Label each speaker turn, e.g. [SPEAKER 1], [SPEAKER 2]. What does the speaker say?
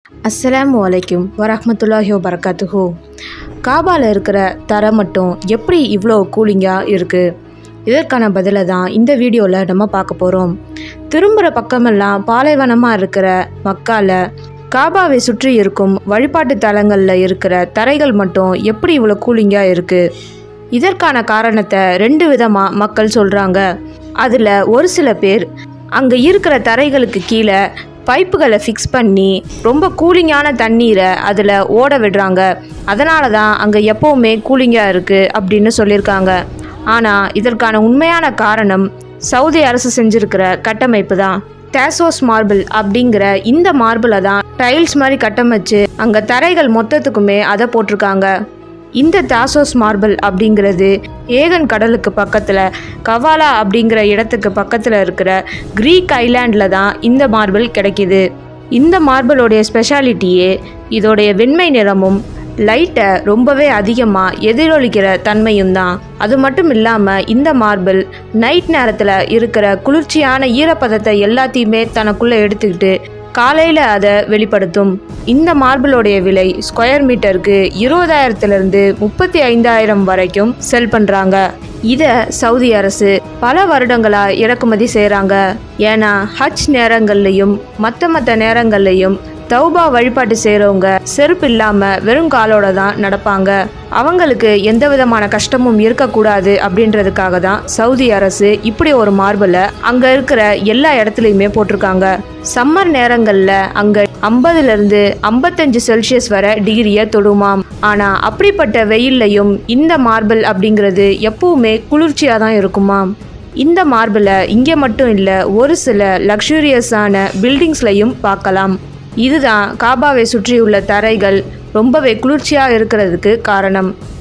[SPEAKER 1] அஸ்ஸலாமு அலைக்கும் வரஹ்மத்துல்லாஹி வபரகாத்துஹு காபாவில் இருக்கிற தரை மட்டும் எப்படி இவ்வளோ கூலிங்காக இருக்குது இதற்கான பதிலை தான் இந்த வீடியோவில் நம்ம பார்க்க போகிறோம் திரும்புகிற பக்கமெல்லாம் பாலைவனமாக இருக்கிற மக்கால காபாவை சுற்றி இருக்கும் வழிபாட்டு தலங்களில் இருக்கிற தரைகள் மட்டும் எப்படி இவ்வளோ கூலிங்காக இருக்குது இதற்கான காரணத்தை ரெண்டு விதமாக மக்கள் சொல்கிறாங்க அதில் ஒரு சில பேர் அங்கே இருக்கிற தரைகளுக்கு கீழே பைப்புகளை ஃபிக்ஸ் பண்ணி ரொம்ப கூலிங்கான தண்ணீரை அதில் ஓட விடுறாங்க அதனால தான் அங்கே எப்போவுமே கூலிங்காக இருக்குது அப்படின்னு சொல்லியிருக்காங்க ஆனால் இதற்கான உண்மையான காரணம் சவுதி அரசு செஞ்சுருக்கிற கட்டமைப்பு தான் டேசோஸ் மார்பிள் அப்படிங்கிற இந்த மார்பிளை தான் டைல்ஸ் மாதிரி கட்டமைச்சு அங்கே தரைகள் மொத்தத்துக்குமே அதை போட்டிருக்காங்க இந்த தாசோஸ் மார்பிள் அப்படிங்கிறது ஏகன் கடலுக்கு பக்கத்தில் கவாலா அப்படிங்கிற இடத்துக்கு பக்கத்தில் இருக்கிற க்ரீக் ஐலாண்டில் தான் இந்த மார்பிள் கிடைக்கிது இந்த மார்பிளோடைய ஸ்பெஷாலிட்டியே இதோடைய வெண்மை நிறமும் லைட்டை ரொம்பவே அதிகமாக எதிரொலிக்கிற தன்மையும் தான் அது மட்டும் இல்லாமல் இந்த மார்பிள் நைட் நேரத்தில் இருக்கிற குளிர்ச்சியான ஈரப்பதத்தை எல்லாத்தையுமே தனக்குள்ளே எடுத்துக்கிட்டு காலையில் அதை வெளிப்படுத்தும் இந்த மார்பிளோடைய விலை ஸ்கொயர் மீட்டருக்கு இருபதாயிரத்துலேருந்து முப்பத்தி ஐந்தாயிரம் வரைக்கும் செல் பண்ணுறாங்க இதை சவுதி அரசு பல வருடங்களாக இறக்குமதி செய்கிறாங்க ஏன்னா ஹஜ் நேரங்கள்லையும் மற்ற மற்ற நேரங்கள்லையும் தௌபா வழிபாட்டு செய்கிறவங்க செருப்பு இல்லாமல் வெறும் காலோட தான் நடப்பாங்க அவங்களுக்கு எந்த விதமான கஷ்டமும் இருக்கக்கூடாது அப்படின்றதுக்காக தான் சவுதி அரசு இப்படி ஒரு மார்பிளை அங்கே இருக்கிற எல்லா இடத்துலையுமே போட்டிருக்காங்க சம்மர் நேரங்களில் அங்கே ஐம்பதுலேருந்து ஐம்பத்தஞ்சு செல்சியஸ் வரை டிகிரியை தொடுமாம் ஆனால் அப்படிப்பட்ட வெயில்லையும் இந்த மார்பிள் அப்படிங்கிறது எப்பவுமே குளிர்ச்சியாக தான் இருக்குமாம் இந்த மார்பிளை இங்கே மட்டும் இல்லை ஒரு சில லக்ஸூரியஸான பில்டிங்ஸ்லையும் பார்க்கலாம் இதுதான் காபாவை சுற்றியுள்ள தரைகள் ரொம்பவே குளிர்ச்சியாக இருக்கிறதுக்கு காரணம்